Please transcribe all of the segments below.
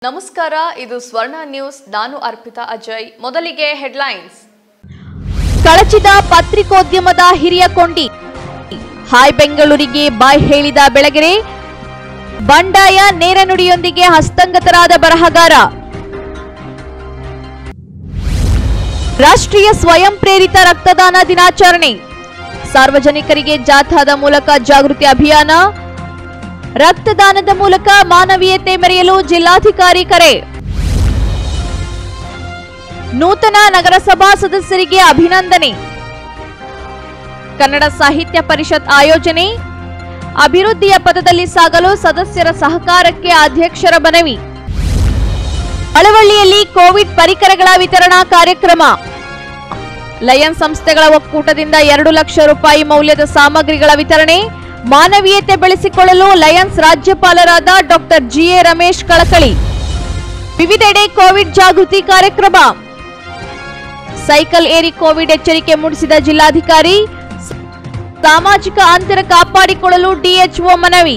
ನಮಸ್ಕಾರ ಇದು ಸ್ವರ್ಣ ನ್ಯೂಸ್ ನಾನು ಅರ್ಪಿತಾ ಅಜಯ್ ಮೊದಲಿಗೆ ಹೆಡ್ಲೈನ್ಸ್ ಕಳಚಿದ ಪತ್ರಿಕೋದ್ಯಮದ ಹಿರಿಯ ಕೊಂಡಿ ಹಾಯ್ ಬೆಂಗಳೂರಿಗೆ ಬಾಯ್ ಹೇಳಿದ ಬೆಳಗೆರೆ ಬಂಡಾಯ ನೇರ ನುಡಿಯೊಂದಿಗೆ ಹಸ್ತಂಗತರಾದ ಬರಹಗಾರ ರಾಷ್ಟ್ರೀಯ ಸ್ವಯಂ ಪ್ರೇರಿತ ರಕ್ತದಾನ ದಿನಾಚರಣೆ ಸಾರ್ವಜನಿಕರಿಗೆ ಜಾಥಾದ ಮೂಲಕ ಜಾಗೃತಿ ಅಭಿಯಾನ ರಕ್ತದಾನದ ಮೂಲಕ ಮಾನವೀಯತೆ ಮೆರೆಯಲು ಜಿಲ್ಲಾಧಿಕಾರಿ ಕರೆ ನೂತನ ನಗರಸಭಾ ಸದಸ್ಯರಿಗೆ ಅಭಿನಂದನೆ ಕನ್ನಡ ಸಾಹಿತ್ಯ ಪರಿಷತ್ ಆಯೋಜನೆ ಅಭಿವೃದ್ಧಿಯ ಪದದಲ್ಲಿ ಸಾಗಲು ಸದಸ್ಯರ ಸಹಕಾರಕ್ಕೆ ಅಧ್ಯಕ್ಷರ ಮನವಿ ಅಳವಳ್ಳಿಯಲ್ಲಿ ಕೋವಿಡ್ ಪರಿಕರಗಳ ವಿತರಣಾ ಕಾರ್ಯಕ್ರಮ ಲಯನ್ ಸಂಸ್ಥೆಗಳ ಒಕ್ಕೂಟದಿಂದ ಎರಡು ಲಕ್ಷ ರೂಪಾಯಿ ಮೌಲ್ಯದ ಸಾಮಗ್ರಿಗಳ ವಿತರಣೆ ಮಾನವೀಯತೆ ಬೆಳೆಸಿಕೊಳ್ಳಲು ಲಯನ್ಸ್ ರಾಜ್ಯಪಾಲರಾದ ಡಾಕ್ಟರ್ ಜಿಎ ರಮೇಶ್ ಕಳಕಳಿ ವಿವಿಧೆಡೆ ಕೋವಿಡ್ ಜಾಗೃತಿ ಕಾರ್ಯಕ್ರಮ ಸೈಕಲ್ ಏರಿ ಕೋವಿಡ್ ಎಚ್ಚರಿಕೆ ಮೂಡಿಸಿದ ಜಿಲ್ಲಾಧಿಕಾರಿ ಸಾಮಾಜಿಕ ಅಂತರ ಕಾಪಾಡಿಕೊಳ್ಳಲು ಡಿಎಚ್ಒ ಮನವಿ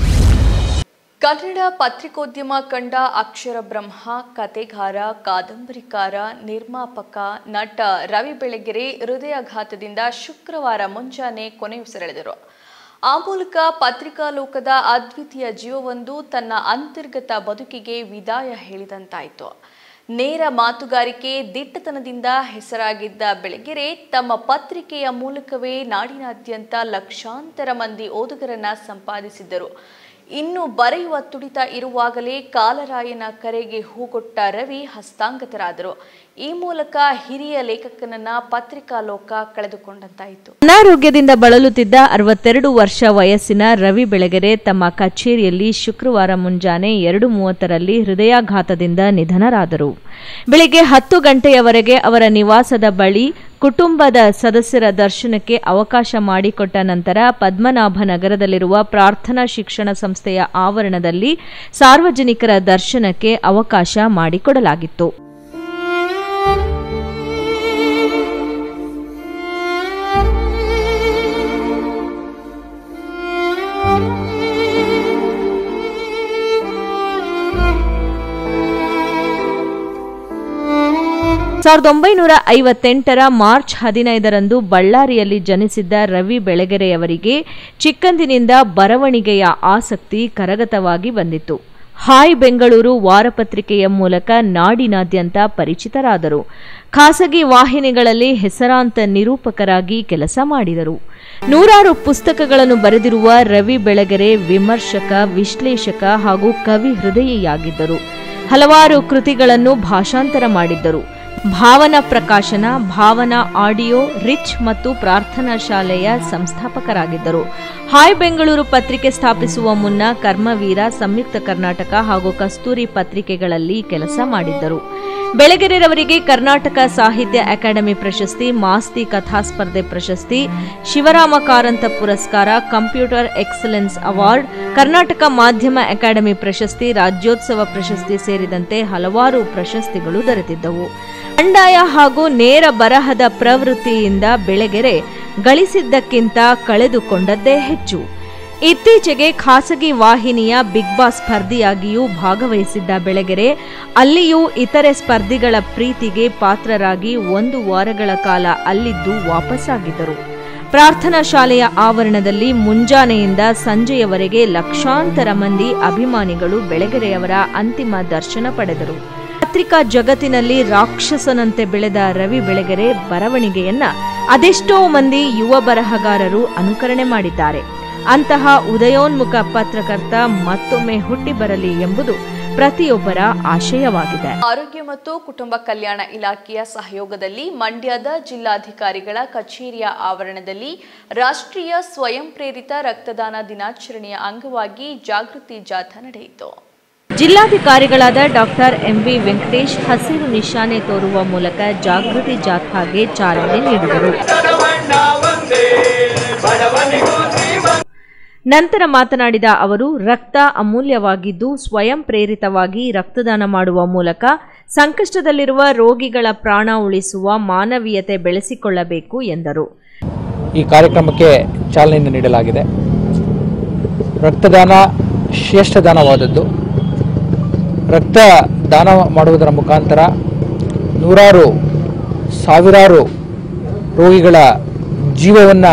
ಕನ್ನಡ ಪತ್ರಿಕೋದ್ಯಮ ಕಂಡ ಅಕ್ಷರ ಬ್ರಹ್ಮ ಕತೆಗಾರ ಕಾದಂಬರಿಕಾರ ನಿರ್ಮಾಪಕ ನಟ ರವಿ ಬೆಳಗೆರೆ ಹೃದಯಾಘಾತದಿಂದ ಶುಕ್ರವಾರ ಮುಂಜಾನೆ ಕೊನೆಯುಸಿರೆಳೆದರು ಆ ಮೂಲಕ ಪತ್ರಿಕಾ ಲೋಕದ ಅದ್ವಿತೀಯ ಜೀವವೊಂದು ತನ್ನ ಅಂತರ್ಗತ ಬದುಕಿಗೆ ವಿದಾಯ ಹೇಳಿದಂತಾಯಿತು ನೇರ ಮಾತುಗಾರಿಕೆ ದಿಟ್ಟತನದಿಂದ ಹೆಸರಾಗಿದ್ದ ಬೆಳಗೆರೆ ತಮ್ಮ ಪತ್ರಿಕೆಯ ಮೂಲಕವೇ ನಾಡಿನಾದ್ಯಂತ ಲಕ್ಷಾಂತರ ಮಂದಿ ಓದುಗರನ್ನ ಸಂಪಾದಿಸಿದ್ದರು ಇನ್ನು ಬರೆಯುವ ತುಡಿತ ಇರುವಾಗಲೇ ಕಾಲರಾಯನ ಕರೆಗೆ ಹೂಗೊಟ್ಟ ರವಿ ಹಸ್ತಾಂಗತರಾದರು ಈ ಮೂಲಕ ಹಿರಿಯ ಲೇಖಕನನ್ನ ಪತ್ರಿಕಾ ಲೋಕ ಕಳೆದುಕೊಂಡಂತಾಯಿತು ಅನಾರೋಗ್ಯದಿಂದ ಬಳಲುತ್ತಿದ್ದ ಅರವತ್ತೆರಡು ವರ್ಷ ವಯಸ್ಸಿನ ರವಿ ಬೆಳಗೆರೆ ತಮ್ಮ ಕಚೇರಿಯಲ್ಲಿ ಶುಕ್ರವಾರ ಮುಂಜಾನೆ ಎರಡು ಮೂವತ್ತರಲ್ಲಿ ಹೃದಯಾಘಾತದಿಂದ ನಿಧನರಾದರು ಬೆಳಿಗ್ಗೆ ಹತ್ತು ಗಂಟೆಯವರೆಗೆ ಅವರ ನಿವಾಸದ ಬಳಿ ಕುಟುಂಬದ ಸದಸ್ಯರ ದರ್ಶನಕ್ಕೆ ಅವಕಾಶ ಮಾಡಿಕೊಟ್ಟ ನಂತರ ಪದ್ಮನಾಭ ನಗರದಲ್ಲಿರುವ ಪ್ರಾರ್ಥನಾ ಶಿಕ್ಷಣ ಸಂಸ್ಥೆಯ ಆವರಣದಲ್ಲಿ ಸಾರ್ವಜನಿಕರ ದರ್ಶನಕ್ಕೆ ಅವಕಾಶ ಮಾಡಿಕೊಡಲಾಗಿತ್ತು ಸಾವಿರದ ಒಂಬೈನೂರ ಐವತ್ತೆಂಟರ ಮಾರ್ಚ್ ಹದಿನೈದರಂದು ಬಳ್ಳಾರಿಯಲ್ಲಿ ಜನಿಸಿದ್ದ ರವಿ ಬೆಳಗೆರೆಯವರಿಗೆ ಚಿಕ್ಕಂದಿನಿಂದ ಬರವಣಿಗೆಯ ಆಸಕ್ತಿ ಕರಗತವಾಗಿ ಬಂದಿತ್ತು ಹಾಯ್ ಬೆಂಗಳೂರು ವಾರಪತ್ರಿಕೆಯ ಮೂಲಕ ನಾಡಿನಾದ್ಯಂತ ಪರಿಚಿತರಾದರು ಖಾಸಗಿ ವಾಹಿನಿಗಳಲ್ಲಿ ಹೆಸರಾಂತ ನಿರೂಪಕರಾಗಿ ಕೆಲಸ ಮಾಡಿದರು ನೂರಾರು ಪುಸ್ತಕಗಳನ್ನು ಬರೆದಿರುವ ರವಿ ಬೆಳಗೆರೆ ವಿಮರ್ಶಕ ವಿಶ್ಲೇಷಕ ಹಾಗೂ ಕವಿ ಹೃದಯಿಯಾಗಿದ್ದರು ಹಲವಾರು ಕೃತಿಗಳನ್ನು ಭಾಷಾಂತರ ಮಾಡಿದ್ದರು ಭಾವನಾ ಪ್ರಕಾಶನ ಭಾವನಾ ಆಡಿಯೋ ರಿಚ್ ಮತ್ತು ಪ್ರಾರ್ಥನಾ ಶಾಲೆಯ ಸಂಸ್ಥಾಪಕರಾಗಿದ್ದರು ಹಾಯ್ ಬೆಂಗಳೂರು ಪತ್ರಿಕೆ ಸ್ಥಾಪಿಸುವ ಮುನ್ನ ಕರ್ಮವೀರ ಸಂಯುಕ್ತ ಕರ್ನಾಟಕ ಹಾಗೂ ಕಸ್ತೂರಿ ಪತ್ರಿಕೆಗಳಲ್ಲಿ ಕೆಲಸ ಮಾಡಿದ್ದರು ಬೆಳಗೆರೆರವರಿಗೆ ಕರ್ನಾಟಕ ಸಾಹಿತ್ಯ ಅಕಾಡೆಮಿ ಪ್ರಶಸ್ತಿ ಮಾಸ್ತಿ ಕಥಾ ಸ್ಪರ್ಧೆ ಪ್ರಶಸ್ತಿ ಶಿವರಾಮ ಕಾರಂತ ಪುರಸ್ಕಾರ ಕಂಪ್ಯೂಟರ್ ಎಕ್ಸಲೆನ್ಸ್ ಅವಾರ್ಡ್ ಕರ್ನಾಟಕ ಮಾಧ್ಯಮ ಅಕಾಡೆಮಿ ಪ್ರಶಸ್ತಿ ರಾಜ್ಯೋತ್ಸವ ಪ್ರಶಸ್ತಿ ಸೇರಿದಂತೆ ಹಲವಾರು ಪ್ರಶಸ್ತಿಗಳು ದೊರೆತಿದ್ದವು ಬಂಡಾಯ ಹಾಗೂ ನೇರ ಬರಹದ ಪ್ರವೃತ್ತಿಯಿಂದ ಬೆಳಗೆರೆ ಗಳಿಸಿದ್ದಕ್ಕಿಂತ ಕಳೆದುಕೊಂಡದ್ದೇ ಹೆಚ್ಚು ಇತ್ತೀಚೆಗೆ ಖಾಸಗಿ ವಾಹಿನಿಯ ಬಿಗ್ ಬಾಸ್ ಸ್ಪರ್ಧಿಯಾಗಿಯೂ ಭಾಗವಹಿಸಿದ್ದ ಬೆಳಗೆರೆ ಅಲ್ಲಿಯೂ ಇತರೆ ಸ್ಪರ್ಧಿಗಳ ಪ್ರೀತಿಗೆ ಪಾತ್ರರಾಗಿ ಒಂದು ವಾರಗಳ ಕಾಲ ಅಲ್ಲಿದ್ದು ವಾಪಸ್ಸಾಗಿದ್ದರು ಪ್ರಾರ್ಥನಾ ಶಾಲೆಯ ಆವರಣದಲ್ಲಿ ಮುಂಜಾನೆಯಿಂದ ಸಂಜೆಯವರೆಗೆ ಲಕ್ಷಾಂತರ ಮಂದಿ ಅಭಿಮಾನಿಗಳು ಬೆಳಗೆರೆಯವರ ಅಂತಿಮ ದರ್ಶನ ಪಡೆದರು ಪತ್ರಿಕಾ ಜಗತ್ತಿನಲ್ಲಿ ರಾಕ್ಷಸನಂತೆ ಬೆಳೆದ ರವಿ ಬೆಳಗೆರೆ ಬರವಣಿಗೆಯನ್ನ ಅದೆಷ್ಟೋ ಮಂದಿ ಯುವ ಬರಹಗಾರರು ಅನುಕರಣೆ ಮಾಡಿದ್ದಾರೆ ಅಂತಹ ಉದಯೋನ್ಮುಖ ಪತ್ರಕರ್ತ ಮತ್ತೊಮ್ಮೆ ಹುಟ್ಟಿ ಬರಲಿ ಎಂಬುದು ಪ್ರತಿಯೊಬ್ಬರ ಆಶಯವಾಗಿದೆ ಆರೋಗ್ಯ ಮತ್ತು ಕುಟುಂಬ ಕಲ್ಯಾಣ ಇಲಾಖೆಯ ಸಹಯೋಗದಲ್ಲಿ ಮಂಡ್ಯದ ಜಿಲ್ಲಾಧಿಕಾರಿಗಳ ಕಚೇರಿಯ ಆವರಣದಲ್ಲಿ ರಾಷ್ಟ್ರೀಯ ಸ್ವಯಂ ಪ್ರೇರಿತ ರಕ್ತದಾನ ದಿನಾಚರಣೆಯ ಅಂಗವಾಗಿ ಜಾಗೃತಿ ಜಾಥಾ ನಡೆಯಿತು ಜಿಲ್ಲಾಧಿಕಾರಿಗಳಾದ ಡಾಕ್ಟರ್ ಎಂವಿ ವೆಂಕಟೇಶ್ ಹಸಿರು ನಿಶಾನೆ ತೋರುವ ಮೂಲಕ ಜಾಗೃತಿ ಜಾಥಾಗೆ ಚಾಲನೆ ನೀಡಿದರು ನಂತರ ಮಾತನಾಡಿದ ಅವರು ರಕ್ತ ಅಮೂಲ್ಯವಾಗಿದ್ದು ಸ್ವಯಂ ಪ್ರೇರಿತವಾಗಿ ರಕ್ತದಾನ ಮಾಡುವ ಮೂಲಕ ಸಂಕಷ್ಟದಲ್ಲಿರುವ ರೋಗಿಗಳ ಪ್ರಾಣ ಉಳಿಸುವ ಮಾನವೀಯತೆ ಬೆಳೆಸಿಕೊಳ್ಳಬೇಕು ಎಂದರು ಈ ಕಾರ್ಯಕ್ರಮಕ್ಕೆ ಚಾಲನೆಯನ್ನು ನೀಡಲಾಗಿದೆ ರಕ್ತದಾನ ಶ್ರೇಷ್ಠ ದಾನವಾದದ್ದು ರಕ್ತ ದಾನ ಮಾಡುವುದರ ಮುಖಾಂತರ ನೂರಾರು ಸಾವಿರಾರು ರೋಗಿಗಳ ಜೀವವನ್ನು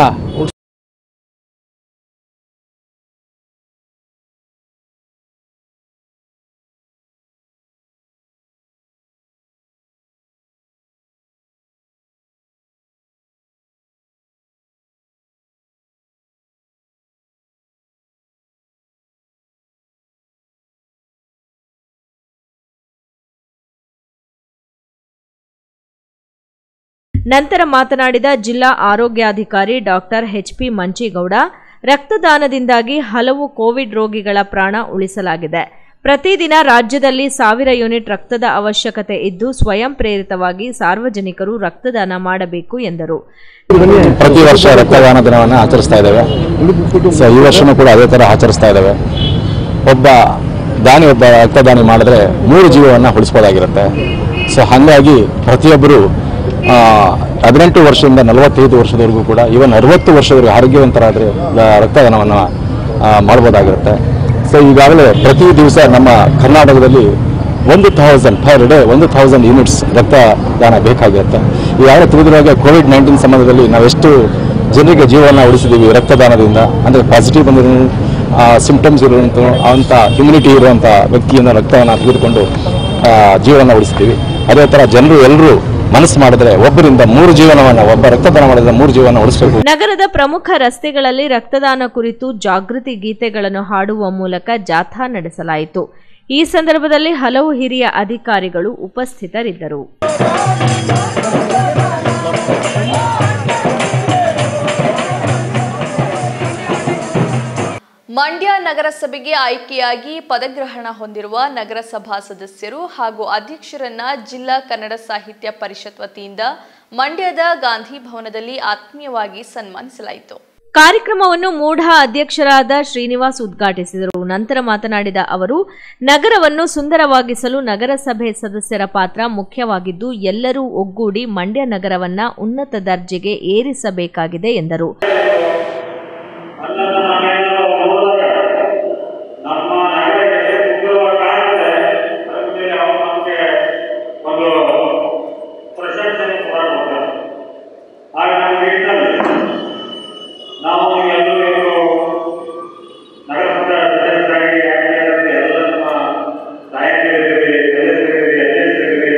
ನಂತರ ಮಾತನಾಡಿದ ಜಿಲ್ಲಾ ಆರೋಗ್ಯಾಧಿಕಾರಿ ಡಾಕ್ಟರ್ ಎಚ್ಪಿ ಮಂಚೇಗೌಡ ರಕ್ತದಾನದಿಂದಾಗಿ ಹಲವು ಕೋವಿಡ್ ರೋಗಿಗಳ ಪ್ರಾಣ ಉಳಿಸಲಾಗಿದೆ ಪ್ರತಿದಿನ ರಾಜ್ಯದಲ್ಲಿ ಸಾವಿರ ಯೂನಿಟ್ ರಕ್ತದ ಅವಶ್ಯಕತೆ ಇದ್ದು ಸ್ವಯಂ ಪ್ರೇರಿತವಾಗಿ ಸಾರ್ವಜನಿಕರು ರಕ್ತದಾನ ಮಾಡಬೇಕು ಎಂದರು ಪ್ರತಿ ವರ್ಷ ರಕ್ತದಾನ ದಿನವನ್ನು ಆಚರಿಸ್ತಾ ಇದ್ದೇವೆ ಸೊ ಈ ವರ್ಷನೂ ಕೂಡ ಅದೇ ಥರ ಆಚರಿಸ್ತಾ ಇದ್ದೇವೆ ಒಬ್ಬ ದಾನಿ ಒಬ್ಬ ರಕ್ತದಾನಿ ಮಾಡಿದ್ರೆ ಮೂರು ಜೀವವನ್ನು ಉಳಿಸ್ಬೋದಾಗಿರುತ್ತೆ ಸೊ ಹಾಗಾಗಿ ಪ್ರತಿಯೊಬ್ಬರು ಆ, ಹದಿನೆಂಟು ವರ್ಷದಿಂದ ನಲವತ್ತೈದು ವರ್ಷದವರೆಗೂ ಕೂಡ ಇವನ್ ಅರವತ್ತು ವರ್ಷದವರೆಗೂ ಆರೋಗ್ಯವಂತರಾದರೆ ರಕ್ತದಾನವನ್ನು ಆ, ಮಾಡ್ಬೋದಾಗಿರುತ್ತೆ ಸೊ ಈಗಾಗಲೇ ಪ್ರತಿ ದಿವಸ ನಮ್ಮ ಕರ್ನಾಟಕದಲ್ಲಿ ಒಂದು ಥೌಸಂಡ್ ಪರ್ ಡೇ ಒಂದು ಥೌಸಂಡ್ ಯೂನಿಟ್ಸ್ ರಕ್ತದಾನ ಬೇಕಾಗಿರುತ್ತೆ ಈಗಾಗಲೇ ತಿಳಿದಿರುವಾಗ ಕೋವಿಡ್ ನೈನ್ಟೀನ್ ಸಂಬಂಧದಲ್ಲಿ ನಾವೆಷ್ಟು ಜನರಿಗೆ ಜೀವನ ಉಳಿಸಿದ್ದೀವಿ ರಕ್ತದಾನದಿಂದ ಅಂದರೆ ಪಾಸಿಟಿವ್ ಬಂದಿರೋ ಸಿಂಪ್ಟಮ್ಸ್ ಇರುವಂಥ ಅಂಥ ಇಮ್ಯುನಿಟಿ ಇರುವಂಥ ವ್ಯಕ್ತಿಯಿಂದ ರಕ್ತವನ್ನು ತೆಗೆದುಕೊಂಡು ಆ, ಜೀವನ ಉಳಿಸ್ತೀವಿ ಅದೇ ಥರ ಜನರು ಎಲ್ಲರೂ ಮನಸ್ಸು ಮಾಡಿದ್ರೆ ಒಬ್ಬರಿಂದ ಮೂರು ಜೀವನವನ್ನು ಒಬ್ಬ ರಕ್ತದಾನ ಮಾಡಿದ್ರೆ ಮೂರು ಜೀವನ ಉಳಿಸಬೇಕು ನಗರದ ಪ್ರಮುಖ ರಸ್ತೆಗಳಲ್ಲಿ ರಕ್ತದಾನ ಕುರಿತು ಜಾಗೃತಿ ಗೀತೆಗಳನ್ನು ಹಾಡುವ ಮೂಲಕ ಜಾಥಾ ನಡೆಸಲಾಯಿತು ಈ ಸಂದರ್ಭದಲ್ಲಿ ಹಲವು ಹಿರಿಯ ಅಧಿಕಾರಿಗಳು ಉಪಸ್ಥಿತರಿದ್ದರು ಮಂಡ್ಯ ನಗರಸಭೆಗೆ ಆಯ್ಕೆಯಾಗಿ ಪದಗ್ರಹಣ ಹೊಂದಿರುವ ನಗರಸಭಾ ಸದಸ್ಯರು ಹಾಗೂ ಅಧ್ಯಕ್ಷರನ್ನ ಜಿಲ್ಲಾ ಕನ್ನಡ ಸಾಹಿತ್ಯ ಪರಿಷತ್ ವತಿಯಿಂದ ಮಂಡ್ಯದ ಗಾಂಧಿ ಭವನದಲ್ಲಿ ಆತ್ಮೀಯವಾಗಿ ಸನ್ಮಾನಿಸಲಾಯಿತು ಕಾರ್ಯಕ್ರಮವನ್ನು ಮೂಢ ಅಧ್ಯಕ್ಷರಾದ ಶ್ರೀನಿವಾಸ್ ಉದ್ಘಾಟಿಸಿದರು ನಂತರ ಮಾತನಾಡಿದ ಅವರು ನಗರವನ್ನು ಸುಂದರವಾಗಿಸಲು ನಗರಸಭೆ ಸದಸ್ಯರ ಪಾತ್ರ ಮುಖ್ಯವಾಗಿದ್ದು ಎಲ್ಲರೂ ಒಗ್ಗೂಡಿ ಮಂಡ್ಯ ನಗರವನ್ನ ಉನ್ನತ ದರ್ಜೆಗೆ ಏರಿಸಬೇಕಾಗಿದೆ ಎಂದರು ಅನ್ನದ ಮನೆಯನ್ನು ನೋಡಿದಾಗ ನಮ್ಮ ನಗರಕ್ಕೆ ಸುಂದರವಾಗಿ ಕಾಣ್ತದೆ ಅದ್ರ ಮೇಲೆ ಅವರು ನಮಗೆ ಒಂದು ಪ್ರಶಂಸನೆ ಕೂಡ ಕೊಡ್ತಾರೆ ಆಗ ನಮಗೆ ಇರ್ತದೆ ನಾವು ಎಲ್ಲರೂ ಇದು ನಗರಸಭೆ ಸದಸ್ಯರಾಗಿ ಆಯ್ಕೆಯಾದಂತೆ ಎಲ್ಲ ನಮ್ಮ ನಾಯಕರಿದ್ದೀವಿ ಸದಸ್ಯರಿದ್ದೀವಿ ಅಧ್ಯಕ್ಷರಿದ್ದೀವಿ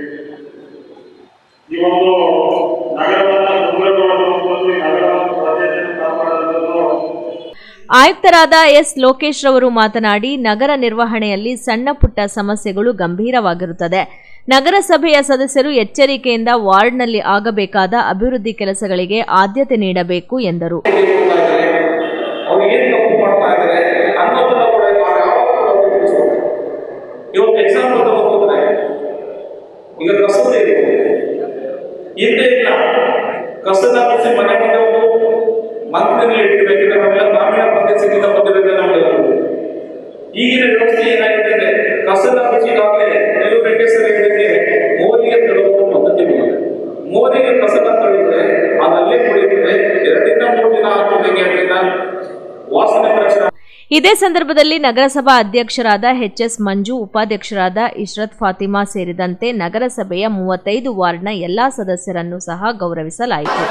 ಈ ಒಂದು ನಗರವನ್ನು ಸುಂದರಗೊಳಿಸುವ ಮತ್ತು ಈ ನಗರವನ್ನು ಪ್ರದೇಶವನ್ನು ಕಾಪಾಡುವುದು ಆಯುಕ್ತರಾದ ಎಸ್ ಲೋಕೇಶ್ ರವರು ಮಾತನಾಡಿ ನಗರ ನಿರ್ವಹಣೆಯಲ್ಲಿ ಸಣ್ಣ ಪುಟ್ಟ ಸಮಸ್ಯೆಗಳು ಗಂಭೀರವಾಗಿರುತ್ತದೆ ನಗರಸಭೆಯ ಸದಸ್ಯರು ಎಚ್ಚರಿಕೆಯಿಂದ ವಾರ್ಡ್ನಲ್ಲಿ ಆಗಬೇಕಾದ ಅಭಿವೃದ್ಧಿ ಕೆಲಸಗಳಿಗೆ ಆದ್ಯತೆ ನೀಡಬೇಕು ಎಂದರು ಅವ್ರು ಏನು ತಪ್ಪು ಮಾಡ್ತಾ ಇದ್ದಾರೆ ಅನ್ನೋದನ್ನ ಕೂಡ ನಾವು ಯಾವಾಗ ಕೂಡ ಅವ್ರಿಗೆ ತಿಳಿಸ್ಬೇಕು ಇವತ್ತು ಎಕ್ಸಾಂಪಲ್ ತಗೊಂಡ್ರೆ ಈಗ ಕಸದ ಇದೆ ಹಿಂದೆ ಇಲ್ಲ ಕಸದ ಬಿಡಿಸಿ ಮನೆ ಮುಂದೆ ಒಂದು ಮಂತ್ರಿನಲ್ಲಿ ಇಟ್ಬೇಕಿದ್ರೆ ನಾವೆಲ್ಲ ಗ್ರಾಮೀಣ ಪ್ರದೇಶದಿಂದ ಬಂದಿರೋದೇ ನಮಗೆ ಈಗಿನ ವ್ಯವಸ್ಥೆ ಏನಾಗಿದೆ ಅಂದ್ರೆ ಕಸದ ಬಿಸಿಗಾಗಲೇ ಕೆಲವು ವೆಂಕಟೇಶ್ವರ ಹೇಳಿದಂಗೆ ಮೋದಿಗೆ ತಳುವ ಪದ್ಧತಿ ಇಲ್ಲ ಮೋದಿಗೆ ಕಸದ ತಳಿದ್ರೆ ಅದಲ್ಲೇ ಕುಡಿಯುತ್ತದೆ ಎರಡರಿಂದ ಮೂರು ದಿನ ಆಗ್ತದೆ ಅದರಿಂದ ವಾಸನೆ ಪ್ರಶ್ನೆ ಇದೇ ಸಂದರ್ಭದಲ್ಲಿ ನಗರಸಭಾ ಅಧ್ಯಕ್ಷರಾದ ಎಚ್ಎಸ್ ಮಂಜು ಉಪಾಧ್ಯಕ್ಷರಾದ ಇಶ್ರತ್ ಫಾತಿಮಾ ಸೇರಿದಂತೆ ನಗರಸಭೆಯ ಮೂವತ್ತೈದು ವಾರ್ಡ್ನ ಎಲ್ಲಾ ಸದಸ್ಯರನ್ನು ಸಹ ಗೌರವಿಸಲಾಯಿತು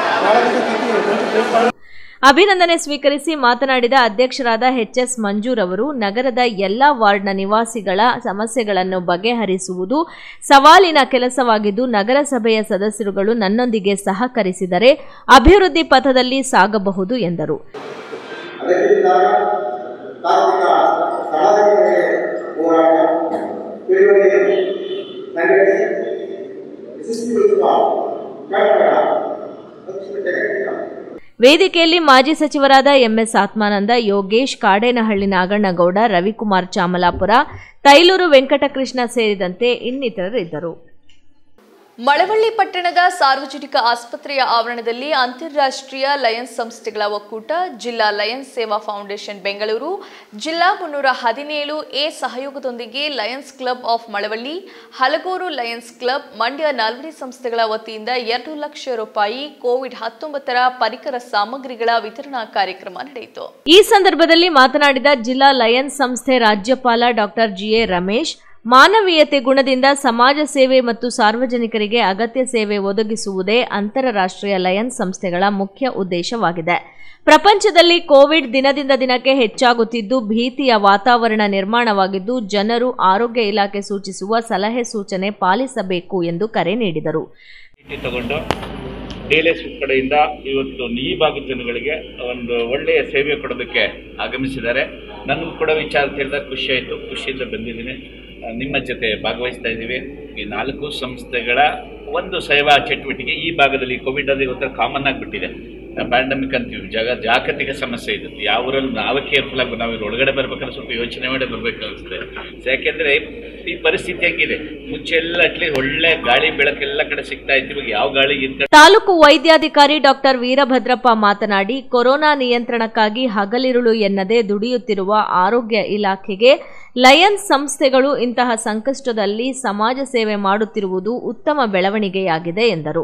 ಅಭಿನಂದನೆ ಸ್ವೀಕರಿಸಿ ಮಾತನಾಡಿದ ಅಧ್ಯಕ್ಷರಾದ ಎಚ್ಎಸ್ ಮಂಜೂರವರು ನಗರದ ಎಲ್ಲಾ ವಾರ್ಡ್ನ ನಿವಾಸಿಗಳ ಸಮಸ್ಯೆಗಳನ್ನು ಬಗೆಹರಿಸುವುದು ಸವಾಲಿನ ಕೆಲಸವಾಗಿದ್ದು ನಗರಸಭೆಯ ಸದಸ್ಯರುಗಳು ನನ್ನೊಂದಿಗೆ ಸಹಕರಿಸಿದರೆ ಅಭಿವೃದ್ಧಿ ಪಥದಲ್ಲಿ ಸಾಗಬಹುದು ಎಂದರು ಅದಕ್ಕಿಂತಾಗ ತಾತ್ವಿಕ ಸ್ಥಳಗಳಿಗೆ ಹೋರಾಟ ತಿಳುವಳಿಕೆ ಸಂಘಟಿಸಿ ಯಶಸ್ವಿಗೊಳಿಸುವ ಕಟ್ಟಡ ದಕ್ಷಿಣ ಜಗತ್ತಿನ ವೇದಿಕೆಯಲ್ಲಿ ಮಾಜಿ ಸಚಿವರಾದ ಎಂಎಸ್ ಆತ್ಮಾನಂದ ಯೋಗೇಶ್ ಕಾಡೇನಹಳ್ಳಿ ನಾಗಣ್ಣಗೌಡ ರವಿಕುಮಾರ್ ಚಾಮಲಾಪುರ ತೈಲೂರು ವೆಂಕಟಕೃಷ್ಣ ಸೇರಿದಂತೆ ಇನ್ನಿತರರಿದ್ದರು ಮಳವಳ್ಳಿ ಪಟ್ಟಣದ ಸಾರ್ವಜನಿಕ ಆಸ್ಪತ್ರೆಯ ಆವರಣದಲ್ಲಿ ಅಂತಾರಾಷ್ಟ್ರೀಯ ಲಯನ್ಸ್ ಸಂಸ್ಥೆಗಳ ಒಕ್ಕೂಟ ಜಿಲ್ಲಾ ಲಯನ್ಸ್ ಸೇವಾ ಫೌಂಡೇಶನ್ ಬೆಂಗಳೂರು ಜಿಲ್ಲಾ ಮುನ್ನೂರ ಹದಿನೇಳು ಎ ಸಹಯೋಗದೊಂದಿಗೆ lions club of Malavalli Halagur lions club Mandya Nalwadi ಸಂಸ್ಥೆಗಳ ವತಿಯಿಂದ ಎರಡು ಲಕ್ಷ ರೂಪಾಯಿ ಕೋವಿಡ್ ಹತ್ತೊಂಬತ್ತರ ಪರಿಕರ ಸಾಮಗ್ರಿಗಳ ವಿತರಣಾ ಕಾರ್ಯಕ್ರಮ ನಡೆಯಿತು ಈ ಸಂದರ್ಭದಲ್ಲಿ ಮಾತನಾಡಿದ ಜಿಲ್ಲಾ ಲಯನ್ಸ್ ಸಂಸ್ಥೆ ರಾಜ್ಯಪಾಲ ಡಾಕ್ಟರ್ ಜಿಎ ರಮೇಶ್ ಮಾನವೀಯತೆ ಗುಣದಿಂದ ಸಮಾಜ ಸೇವೆ ಮತ್ತು ಸಾರ್ವಜನಿಕರಿಗೆ ಅಗತ್ಯ ಸೇವೆ ಒದಗಿಸುವುದೇ ಅಂತಾರಾಷ್ಟ್ರೀಯ ಲಯನ್ಸ್ ಸಂಸ್ಥೆಗಳ ಮುಖ್ಯ ಉದ್ದೇಶವಾಗಿದೆ ಪ್ರಪಂಚದಲ್ಲಿ ಕೋವಿಡ್ ದಿನದಿಂದ ದಿನಕ್ಕೆ ಹೆಚ್ಚಾಗುತ್ತಿದ್ದು ಭೀತಿಯ ವಾತಾವರಣ ನಿರ್ಮಾಣವಾಗಿದ್ದು ಜನರು ಆರೋಗ್ಯ ಇಲಾಖೆ ಸೂಚಿಸುವ ಸಲಹೆ ಸೂಚನೆ ಪಾಲಿಸಬೇಕು ಎಂದು ಕರೆ ನೀಡಿದರು ಭೇಟಿ ತಗೊಂಡು ಡಿಎಲ್ಎಸ್ ಕಡೆಯಿಂದ ಇವತ್ತು ಈ ಭಾಗದ ಜನಗಳಿಗೆ ಒಂದು ಒಳ್ಳೆಯ ಸೇವೆ ಕೊಡೋದಕ್ಕೆ ಆಗಮಿಸಿದ್ದಾರೆ ನನಗೂ ಕೂಡ ವಿಚಾರ ತಿಳಿದಾಗ ಖುಷಿ ಆಯಿತು ಖುಷಿಯಿಂದ ಬಂದಿದ್ದೀನಿ ಆ, ನಿಮ್ಮ ಜೊತೆ ಭಾಗವಹಿಸ್ತಾ ಇದ್ದೀವಿ ಈ ನಾಲ್ಕು ಸಂಸ್ಥೆಗಳ ಒಂದು ಸೇವಾ ಚಟುವಟಿಕೆ ಈ ಭಾಗದಲ್ಲಿ ಕೋವಿಡ್ ಅದು ಇವತ್ತು ಕಾಮನ್ ಆಗಿಬಿಟ್ಟಿದೆ ಪ್ಯಾಂಡಮಿಕ್ ಅಂತೀವಿ ಜಗ ಜಾಗತಿಕ ಸಮಸ್ಯೆ ಇದು ಯಾವ ಊರಲ್ಲಿ ನಾವೇ ಕೇರ್ಫುಲ್ ಆಗಿ ನಾವು ಇದ್ರ ಒಳಗಡೆ ಬರ್ಬೇಕಾದ್ರೆ ಸ್ವಲ್ಪ ಯೋಚನೆ ಮಾಡಿ ಬರ್ಬೇಕಾಗ್ತದೆ ಯಾಕೆಂದ್ರೆ ಈ ಪರಿಸ್ಥಿತಿ ಹೆಂಗಿದೆ ಮುಂಚೆ ಎಲ್ಲ ಅಟ್ಲೀಸ್ಟ್ ಒಳ್ಳೆ ಗಾಳಿ ಬೆಳಕೆಲ್ಲ ಕಡೆ ಸಿಗ್ತಾ ಇತ್ತು ಇವಾಗ ಯಾವ ಗಾಳಿ ಇದ್ದ ತಾಲೂಕು ವೈದ್ಯಾಧಿಕಾರಿ ಡಾಕ್ಟರ್ ವೀರಭದ್ರಪ್ಪ ಮಾತನಾಡಿ ಕೊರೋನಾ ನಿಯಂತ್ರಣಕ್ಕಾಗಿ ಹಗಲಿರುಳು ಎನ್ನದೆ ದುಡಿಯುತ್ತಿರುವ ಆರೋಗ್ಯ ಇಲಾಖೆಗೆ ಲಯನ್ಸ್ ಸಂಸ್ಥೆಗಳು ಇಂತಹ ಸಂಕಷ್ಟದಲ್ಲಿ ಸಮಾಜ ಸೇವೆ ಮಾಡುತ್ತಿರುವುದು ಉತ್ತಮ ಬೆಳವಣಿಗೆಯಾಗಿದೆ ಎಂದರು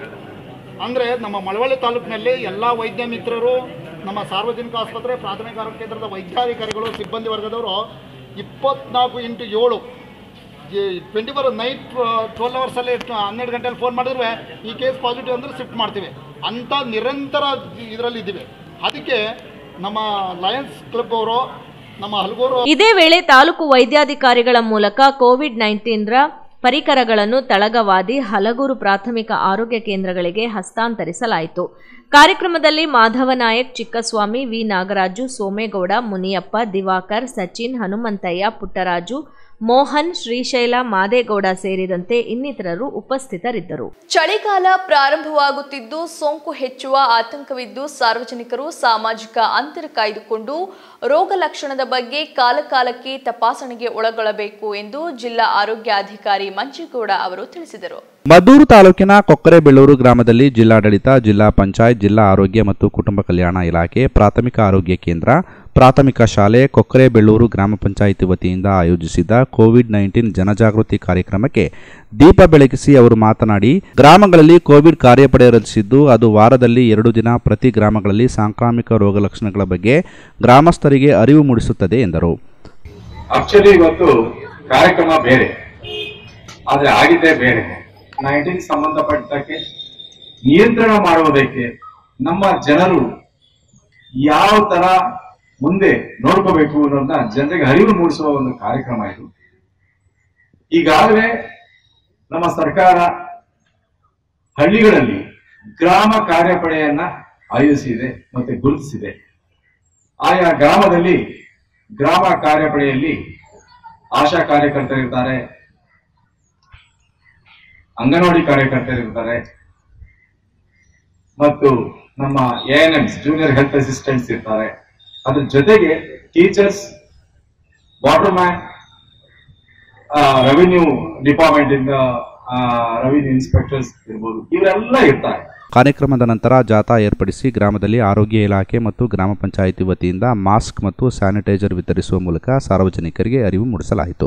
ಅಂದರೆ ನಮ್ಮ ಮಳವಳ್ಳಿ ತಾಲೂಕಿನಲ್ಲಿ ಎಲ್ಲ ವೈದ್ಯ ಮಿತ್ರರು ನಮ್ಮ ಸಾರ್ವಜನಿಕ ಆಸ್ಪತ್ರೆ ಪ್ರಾಥಮಿಕ ಆರೋಗ್ಯ ಕೇಂದ್ರದ ವೈದ್ಯಾಧಿಕಾರಿಗಳು ಸಿಬ್ಬಂದಿ ವರ್ಗದವರು ಇಪ್ಪತ್ನಾಲ್ಕು ಇಂಟು ಏಳು ಟ್ವೆಂಟಿ ಫೋರ್ ನೈಟ್ ಟ್ವೆಲ್ ಅವರ್ಸಲ್ಲಿ ಹನ್ನೆರಡು ಗಂಟೆಯಲ್ಲಿ ಫೋನ್ ಮಾಡಿದ್ರೆ ಈ ಕೇಸ್ ಪಾಸಿಟಿವ್ ಅಂದರೆ ಶಿಫ್ಟ್ ಮಾಡ್ತೀವಿ ಅಂಥ ನಿರಂತರ ಇದರಲ್ಲಿ ಇದ್ದೀವಿ ಅದಕ್ಕೆ ನಮ್ಮ ಲಯನ್ಸ್ ಕ್ಲಬ್ ಅವರು ನಮ್ಮ ಹಲಗೂರು ಇದೇ ವೇಳೆ ತಾಲೂಕು ವೈದ್ಯಾಧಿಕಾರಿಗಳ ಮೂಲಕ ಕೋವಿಡ್ ನೈನ್ಟೀನ್ರ ಪರಿಕರಗಳನ್ನು ತಳಗವಾದಿ ಹಲಗೂರು ಪ್ರಾಥಮಿಕ ಆರೋಗ್ಯ ಕೇಂದ್ರಗಳಿಗೆ ಹಸ್ತಾಂತರಿಸಲಾಯಿತು ಕಾರ್ಯಕ್ರಮದಲ್ಲಿ ಮಾಧವ ನಾಯಕ್ ಚಿಕ್ಕಸ್ವಾಮಿ ವಿ ನಾಗರಾಜು ಸೋಮೇಗೌಡ ಮುನಿಯಪ್ಪ ದಿವಾಕರ್ ಸಚಿನ್ ಹನುಮಂತಯ್ಯ ಪುಟ್ಟರಾಜು ಮೋಹನ್ ಶ್ರೀಶೈಲ ಮಾದೇಗೌಡ ಸೇರಿದಂತೆ ಇನ್ನಿತರರು ಉಪಸ್ಥಿತರಿದ್ದರು ಚಳಿಗಾಲ ಪ್ರಾರಂಭವಾಗುತ್ತಿದ್ದು ಸೋಂಕು ಹೆಚ್ಚುವ ಆತಂಕವಿದ್ದು ಸಾರ್ವಜನಿಕರು ಸಾಮಾಜಿಕ ಅಂತರ ಕಾಯ್ದುಕೊಂಡು ರೋಗ ಲಕ್ಷಣದ ಬಗ್ಗೆ ಕಾಲಕಾಲಕ್ಕೆ ತಪಾಸಣೆಗೆ ಒಳಗೊಳ್ಳಬೇಕು ಎಂದು ಜಿಲ್ಲಾ ಆರೋಗ್ಯಾಧಿಕಾರಿ ಮಂಜೇಗೌಡ ಅವರು ತಿಳಿಸಿದರು ಮದ್ದೂರು ತಾಲೂಕಿನ ಕೊಕ್ಕರೆಬೆಳ್ಳೂರು ಗ್ರಾಮದಲ್ಲಿ ಜಿಲ್ಲಾಡಳಿತ ಜಿಲ್ಲಾ ಪಂಚಾಯತ್ ಜಿಲ್ಲಾ ಆರೋಗ್ಯ ಮತ್ತು ಕುಟುಂಬ ಕಲ್ಯಾಣ ಇಲಾಖೆ ಪ್ರಾಥಮಿಕ ಆರೋಗ್ಯ ಕೇಂದ್ರ ಪ್ರಾಥಮಿಕ ಶಾಲೆ ಕೊಕ್ಕರೆಬೆಳ್ಳೂರು ಗ್ರಾಮ ಪಂಚಾಯಿತಿ ವತಿಯಿಂದ ಆಯೋಜಿಸಿದ್ದ ಕೋವಿಡ್ ನೈನ್ಟೀನ್ ಜನಜಾಗೃತಿ ಕಾರ್ಯಕ್ರಮಕ್ಕೆ ದೀಪ ಬೆಳಗಿಸಿ ಅವರು ಮಾತನಾಡಿ ಗ್ರಾಮಗಳಲ್ಲಿ ಕೋವಿಡ್ ಕಾರ್ಯಪಡೆ ರಚಿಸಿದ್ದು ಅದು ವಾರದಲ್ಲಿ ಎರಡು ದಿನ ಪ್ರತಿ ಗ್ರಾಮಗಳಲ್ಲಿ ಸಾಂಕ್ರಾಮಿಕ ರೋಗ ಲಕ್ಷಣಗಳ ಬಗ್ಗೆ ಗ್ರಾಮಸ್ಥರಿಗೆ ಅರಿವು ಮೂಡಿಸುತ್ತದೆ ಎಂದರು ಆಕ್ಚುಲಿ ಇವತ್ತು ಕಾರ್ಯಕ್ರಮ ಬೇರೆ ಆದ್ರೆ ಆಗಿದ್ದೇ ಬೇರೆ ನೈನ್ಟೀನ್ ಸಂಬಂಧಪಟ್ಟಕ್ಕೆ ನಿಯಂತ್ರಣ ಮಾಡುವುದಕ್ಕೆ ನಮ್ಮ ಜನರು ಯಾವ ತರ ಮುಂದೆ ನೋಡ್ಕೋಬೇಕು ಅನ್ನೋದನ್ನ ಜನರಿಗೆ ಅರಿವು ಮೂಡಿಸುವ ಒಂದು ಕಾರ್ಯಕ್ರಮ ಇದು ಈಗಾಗಲೇ ನಮ್ಮ ಸರ್ಕಾರ ಹಳ್ಳಿಗಳಲ್ಲಿ ಗ್ರಾಮ ಕಾರ್ಯಪಡೆಯನ್ನ ಆಯೋಜಿಸಿದೆ ಮತ್ತೆ ಗುರುತಿಸಿದೆ ಆಯಾ ಗ್ರಾಮದಲ್ಲಿ ಗ್ರಾಮ ಕಾರ್ಯಪಡೆಯಲ್ಲಿ ಆಶಾ ಕಾರ್ಯಕರ್ತರಿರ್ತಾರೆ ಅಂಗನವಾಡಿ ಕಾರ್ಯಕರ್ತರಿರ್ತಾರೆ ಮತ್ತು ನಮ್ಮ A N Ms junior health assistants ಇರ್ತಾರೆ ಅದ್ರ ಜೊತೆಗೆ teachers water man revenue department ಇಂದ ರೆವಿನ್ಯೂ ಇನ್ಸ್ಪೆಕ್ಟರ್ಸ್ ಇರ್ಬೋದು ಇವರೆಲ್ಲ ಇರ್ತಾರೆ ಕಾರ್ಯಕ್ರಮದ ನಂತರ ಜಾಥಾ ಏರ್ಪಡಿಸಿ ಗ್ರಾಮದಲ್ಲಿ ಆರೋಗ್ಯ ಇಲಾಖೆ ಮತ್ತು ಗ್ರಾಮ ಪಂಚಾಯಿತಿ ವತಿಯಿಂದ ಮಾಸ್ಕ್ ಮತ್ತು ಸ್ಯಾನಿಟೈಸರ್ ವಿತರಿಸುವ ಮೂಲಕ ಸಾರ್ವಜನಿಕರಿಗೆ ಅರಿವು ಮೂಡಿಸಲಾಯಿತು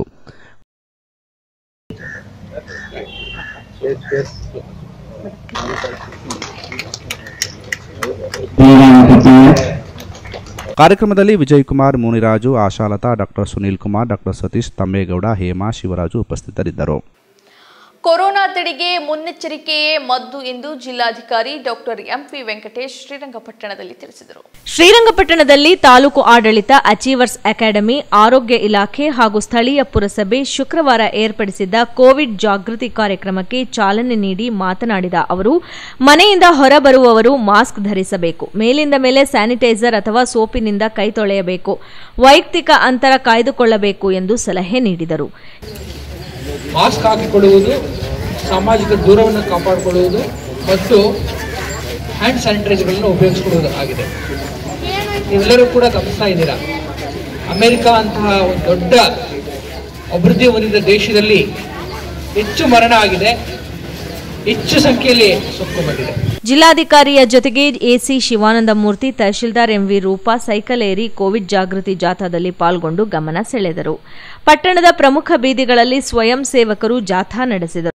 ಕಾರ್ಯಕ್ರಮದಲ್ಲಿ ವಿಜಯಕುಮಾರ್ ಮುನಿರಾಜು ಆಶಾಲತಾ ಡಾಕ್ಟರ್ ಸುನೀಲ್ ಕುಮಾರ್ ಡಾಕ್ಟರ್ ಸತೀಶ್ ತಮ್ಮೇಗೌಡ ಹೇಮಾ ಶಿವರಾಜು ಉಪಸ್ಥಿತರಿದ್ದರು ಕೊರೋನಾ ತಡೆಗೆ ಮುನ್ನೆಚ್ಚರಿಕೆಯೇ ಮದ್ದು ಎಂದು ಜಿಲ್ಲಾಧಿಕಾರಿ ಡಾಕ್ಟರ್ ಎಂಪಿ ವೆಂಕಟೇಶ್ ಶ್ರೀರಂಗಪಟ್ಟಣದಲ್ಲಿ ತಿಳಿಸಿದರು ಶ್ರೀರಂಗಪಟ್ಟಣದಲ್ಲಿ ತಾಲೂಕು ಆಡಳಿತ ಅಚೀವರ್ಸ್ ಅಕಾಡೆಮಿ ಆರೋಗ್ಯ ಇಲಾಖೆ ಹಾಗೂ ಸ್ಥಳೀಯ ಪುರಸಭೆ ಶುಕ್ರವಾರ ಏರ್ಪಡಿಸಿದ್ದ ಕೋವಿಡ್ ಜಾಗೃತಿ ಕಾರ್ಯಕ್ರಮಕ್ಕೆ ಚಾಲನೆ ನೀಡಿ ಮಾತನಾಡಿದ ಅವರು ಮನೆಯಿಂದ ಹೊರಬರುವವರು ಮಾಸ್ಕ್ ಧರಿಸಬೇಕು ಮೇಲಿಂದ ಮೇಲೆ ಸ್ಯಾನಿಟೈಸರ್ ಅಥವಾ ಸೋಪಿನಿಂದ ಕೈ ತೊಳೆಯಬೇಕು ವೈಯಕ್ತಿಕ ಅಂತರ ಕಾಯ್ದುಕೊಳ್ಳಬೇಕು ಎಂದು ಸಲಹೆ ನೀಡಿದರು ಮಾಸ್ಕ್ ಹಾಕಿಕೊಳ್ಳುವುದು ಸಾಮಾಜಿಕ ದೂರವನ್ನು ಕಾಪಾಡಿಕೊಳ್ಳುವುದು ಮತ್ತು ಹ್ಯಾಂಡ್ ಸ್ಯಾನಿಟೈಸರ್ಗಳನ್ನು ಉಪಯೋಗಿಸಿಕೊಳ್ಳುವುದು ಆಗಿದೆ ನೀವೆಲ್ಲರೂ ಕೂಡ ಗಮನಿಸ್ತಾ ಇದ್ದೀರಾ ಅಮೆರಿಕ ಅಂತಹ ಒಂದು ದೊಡ್ಡ ಅಭಿವೃದ್ಧಿ ಹೊಂದಿದ ದೇಶದಲ್ಲಿ ಹೆಚ್ಚು ಮರಣ ಆಗಿದೆ ಹೆಚ್ಚು ಸಂಖ್ಯೆಯಲ್ಲಿ ಸೋಂಕು ಬಂದಿದೆ ಜಿಲ್ಲಾಧಿಕಾರಿಯ ಜೊತೆಗೆ AC Shivananda Murthy tahsildar M V Rupa cycle ಏರಿ ಕೋವಿಡ್ ಜಾಗೃತಿ ಜಾಥಾದಲ್ಲಿ ಪಾಲ್ಗೊಂಡು ಗಮನ ಸೆಳೆದರು ಪಟ್ಟಣದ ಪ್ರಮುಖ ಬೀದಿಗಳಲ್ಲಿ ಸ್ವಯಂ ಸೇವಕರು ಜಾಥಾ ನಡೆಸಿದರು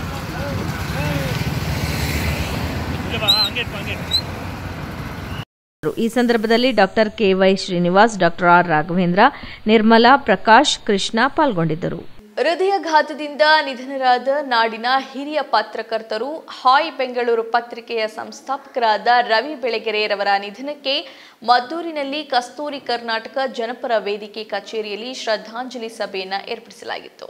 ಹಂಗೆ ಹಂಗೆ ಈ ಸಂದರ್ಭದಲ್ಲಿ doctor K Y Srinivas doctor R Raghavendra Nirmala Prakash Krishna ಪಾಲ್ಗೊಂಡಿದ್ದರು ಹೃದಯಘಾತದಿಂದ ನಿಧನರಾದ ನಾಡಿನ ಹಿರಿಯ ಪತ್ರಕರ್ತರು ಹಾಯ್ ಬೆಂಗಳೂರು ಪತ್ರಿಕೆಯ ಸಂಸ್ಥಾಪಕರಾದ ರವಿ ಬೆಳಗೆರೆರವರ ನಿಧನಕ್ಕೆ ಮದ್ದೂರಿನಲ್ಲಿ ಕಸ್ತೂರಿ ಕರ್ನಾಟಕ ಜನಪರ ವೇದಿಕೆ ಕಚೇರಿಯಲ್ಲಿ ಶ್ರದ್ಧಾಂಜಲಿ ಸಭೆಯನ್ನ ಏರ್ಪಡಿಸಲಾಗಿತ್ತು